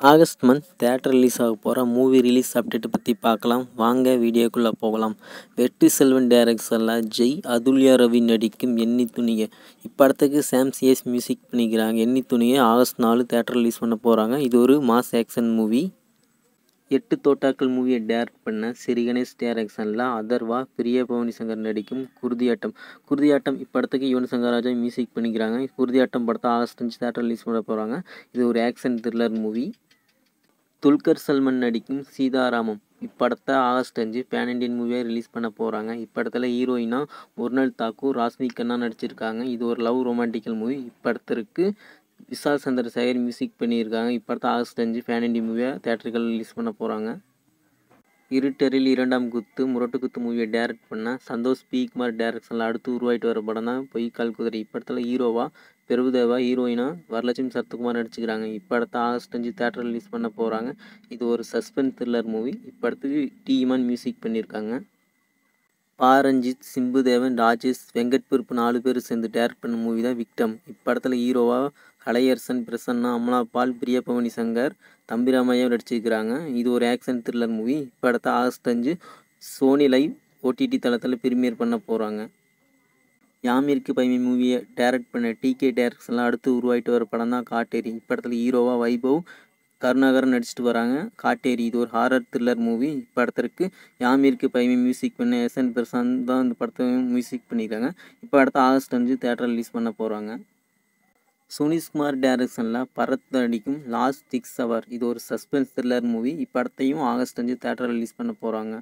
August month theatre release ஆக போகிற movie release அப்டேட்டை பற்றி பார்க்கலாம் வாங்க வீடியோக்குள்ளே போகலாம் வெற்றி செல்வன் டைரக்ஷனில் ஜெய் அதுல்யா ரவி நடிக்கும் எண்ணி துணிய இப்படத்துக்கு சாம் சிஎஸ் மியூசிக் பண்ணிக்கிறாங்க எண்ணி துணியை ஆகஸ்ட் நாலு தேட்டர் ரிலீஸ் பண்ண போகிறாங்க இது ஒரு மாஸ் ஆக்ஷன் மூவி எட்டு தோட்டாக்கள் மூவியை டேரக்ட் பண்ண ஸ்ரீ கணேஷ் டைரக்ஷனில் அதர்வா பிரியா பவானி சங்கர் நடிக்கும் குருதியாட்டம் குருதியாட்டம் இப்படத்துக்கு யுவன் சங்கர் ராஜா மியூசிக் பண்ணிக்கிறாங்க குருதியாட்டம் படத்தை ஆகஸ்ட் அஞ்சு தேட்டர் ரிலீஸ் பண்ண போகிறாங்க இது ஒரு action thriller movie Dulquer Salmaan நடிக்கும் சீதாராமம் இப்படத்தை ஆகஸ்ட் அஞ்சு பேன் இண்டியன் மூவியாக ரிலீஸ் பண்ண போகிறாங்க இப்படத்தில் ஹீரோயினா முர்னல் தாக்கூர் ராஸ்மி கண்ணா நடிச்சிருக்காங்க இது ஒரு லவ் ரொமான்டிக்கல் மூவி இப்படத்திற்கு விஷால் சந்திரசேகர் மியூசிக் பண்ணியிருக்காங்க இப்படத்தை ஆகஸ்ட் அஞ்சு பேன் இண்டியன் மூவியாக தேட்டர்கள் ரிலீஸ் பண்ண போகிறாங்க இருட்டரில் இரண்டாம் குத்து முரட்டு குத்து மூவியை டைரக்ட் பண்ண சந்தோஷ் பி குமார் டைரக்ஷனில் அடுத்து உருவாயிட்டு வர படம் தான் பொய்க்கால் குதிரை இப்படத்தில் ஹீரோவா பிரபுதேவா ஹீரோயினா வரலட்சுமி சரத்குமார் நடிச்சுக்கிறாங்க இப்படத்தை ஆகஸ்ட் அஞ்சு தேட்டர் ரிலீஸ் பண்ண போகிறாங்க இது ஒரு சஸ்பென்ஸ் த்ரில்லர் மூவி இப்படத்துக்கு டி இமான் மியூசிக் பண்ணியிருக்காங்க பாரஞ்சித் சிம்புதேவன் ராஜேஷ் வெங்கட் பிறப்பு நாலு பேர் சேர்ந்து டேரக்ட் பண்ண மூவி தான் விக்டம் இப்படத்தில் ஹீரோவா கலையரசன் பிரசன்னா அமலா பால் பிரியபவனி சங்கர் தம்பிராமையா நடிச்சிருக்கிறாங்க இது ஒரு ஆக்ஷன் த்ரில்லர் மூவி இப்படத்தை ஆகஸ்ட் அஞ்சு சோனி லைவ் ஓடிடி தளத்தில் ப்ரீமியர் பண்ண போகிறாங்க யாமிற்கு பைமி மூவியை டைரக்ட் பண்ண டிகே டேரக்ஷன்லாம் அடுத்து உருவாயிட்டு வர படம் தான் காட்டேரி இப்படத்தில் ஹீரோவா வைபவ் கருணாகரன் நடிச்சிட்டு வராங்க காட்டேரி இது ஒரு ஹாரர் த்ரில்லர் மூவி இப்படத்திற்கு யாமிற்கு பைமி மியூசிக் பண்ண எஸ் என் பிரசாந்த் தான் இந்த படத்தை மியூசிக் பண்ணியிருக்காங்க இப்போ அடுத்த ஆகஸ்ட் அஞ்சு தேட்டர் ரிலீஸ் பண்ண போகிறாங்க சுனிஷ்குமார் டைரக்ஷனில் பரத் நடிக்கும் லாஸ்ட் சிக்ஸ் அவர் இது ஒரு சஸ்பென்ஸ் த்ரில்லர் மூவி இப்படத்தையும் ஆகஸ்ட் அஞ்சு தேட்டர் ரிலீஸ் பண்ண போகிறாங்க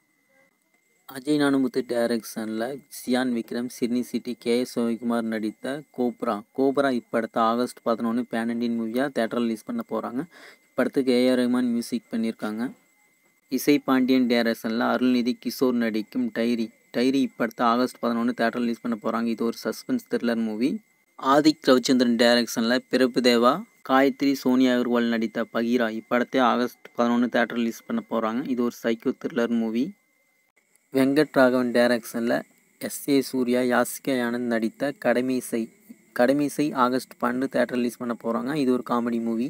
அஜய் நானுமுத்து டைரக்ஷனில் சியான் விக்ரம் சிட்னி சிட்டி கே எஸ் ரவிக்குமார் நடித்த கோப்ரா கோப்ரா இப்படத்தை ஆகஸ்ட் பதினொன்று பேன் இண்டியன் மூவியாக தேட்டர் ரிலீஸ் பண்ண போகிறாங்க இப்படத்துக்கு ஏஆர் ரஹ்மான் மியூசிக் பண்ணியிருக்காங்க இசை பாண்டியன் டைரக்ஷனில் அருள்நிதி கிஷோர் நடிக்கும் டைரி டைரி இப்படத்தை ஆகஸ்ட் பதினொன்று தேட்டர் ரிலீஸ் பண்ண போகிறாங்க இது ஒரு suspense thriller movie Adhik Ravichandran டைரக்ஷனில் பிறப்பு தேவா காயத்ரி சோனியா அகர்வால் நடித்த பகீரா இப்படத்தை ஆகஸ்ட் பதினொன்று தேட்டர் ரிலீஸ் பண்ண போகிறாங்க இது ஒரு psycho thriller movie Venkat Raghavan டைரக்ஷனில் எஸ் ஏ சூர்யா யாசிகா ஆனந்த் நடித்த கடமீசை கடமீசை ஆகஸ்ட் பன்னெண்டு தேட்டர் ரிலீஸ் பண்ண போகிறாங்க இது ஒரு காமெடி மூவி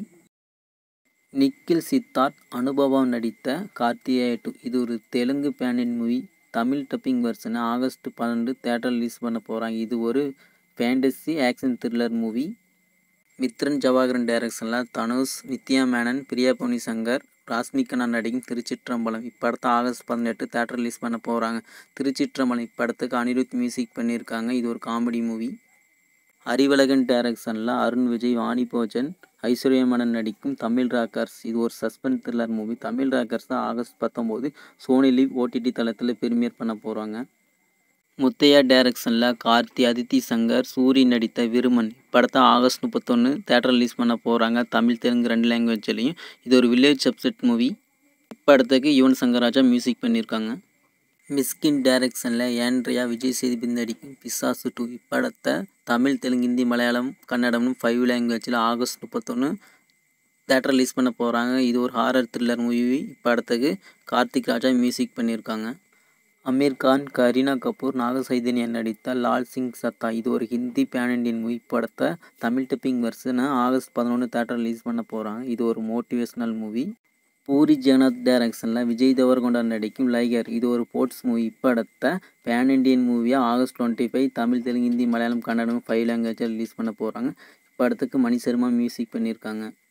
நிக்கில் சித்தார்த் அனுபவம் நடித்த கார்த்திகேய டூ இது ஒரு தெலுங்கு பேனின் மூவி தமிழ் டப்பிங் வெர்ஷனை ஆகஸ்ட் பன்னெண்டு தேட்டர் ரிலீஸ் பண்ண போகிறாங்க இது ஒரு fantasy action thriller movie Mithran Jawaharan டைரக்ஷனில் தனுஷ் நித்யா மேனன் பிரியா பவனி சங்கர் ராஸ்மிகனா நடிக்கும் திருச்சிற்றம்பலம் இப்படத்தை ஆகஸ்ட் பதினெட்டு தேட்டர் ரிலீஸ் பண்ண போகிறாங்க திருச்சிற்றம்பலம் இப்படத்துக்கு அனிருத் மியூசிக் பண்ணியிருக்காங்க இது ஒரு காமெடி மூவி அறிவழகன் டைரக்ஷனில் அருண் விஜய் வாணி போஜன் ஐஸ்வர்யமனன் நடிக்கும் தமிழ் ராக்கர்ஸ் இது ஒரு suspense thriller movie Tamil rockers தான் ஆகஸ்ட் பத்தொம்போது சோனி லீவ் ஓடிடி தளத்தில் ப்ரீமியர் பண்ண போகிறாங்க முத்தையா டைரக்ஷனில் கார்த்தி அதித்தி சங்கர் சூரி நடித்த விருமன் இப்படத்தை ஆகஸ்ட் முப்பத்தொன்று தேட்டர் ரிலீஸ் பண்ண போகிறாங்க தமிழ் தெலுங்கு ரெண்டு லாங்குவேஜ்லேயும் இது ஒரு வில்லேஜ் சப்செட் மூவி இப்படத்துக்கு யுவன் சங்கர் ராஜா மியூசிக் பண்ணியிருக்காங்க மிஸ்கின் டைரக்ஷனில் ஏன்ட்ரியா விஜய் சேதுபதி நடிக்கும் பிசாசு டூ இப்படத்தை தமிழ் தெலுங்கு ஹிந்தி மலையாளம் கன்னடம்னு ஃபைவ் லாங்குவேஜில் ஆகஸ்ட் முப்பத்தொன்று தேட்டர் ரிலீஸ் பண்ண போகிறாங்க இது ஒரு ஹாரர் த்ரில்லர் மூவி இப்படத்துக்கு கார்த்திக் ராஜா மியூசிக் பண்ணியிருக்காங்க அமீர் கான் கரீனா கபூர் நாக சைதன்யன் நடித்த லால் சிங் சத்தா இது ஒரு ஹிந்தி பேன் இண்டியன் மூவி படத்தை தமிழ் டப்பிங் வெர்ஷனை ஆகஸ்ட் பதினொன்று தேட்டர் ரிலீஸ் பண்ண போகிறாங்க இது ஒரு மோட்டிவேஷ்னல் மூவி பூரி ஜெகநாத் டைரக்ஷனில் விஜய் தேவர்கொண்டா நடிக்கும் லைகர் இது ஒரு ஸ்போர்ட்ஸ் மூவி இப்படத்தை பேன் இண்டியன் மூவியாக August twenty five Tamil Telugu Hindi Malayalam Kannada five லாங்குவேஜில் ரிலீஸ் பண்ண போகிறாங்க இப்படத்துக்கு மணி சர்மா மியூசிக் பண்ணியிருக்காங்க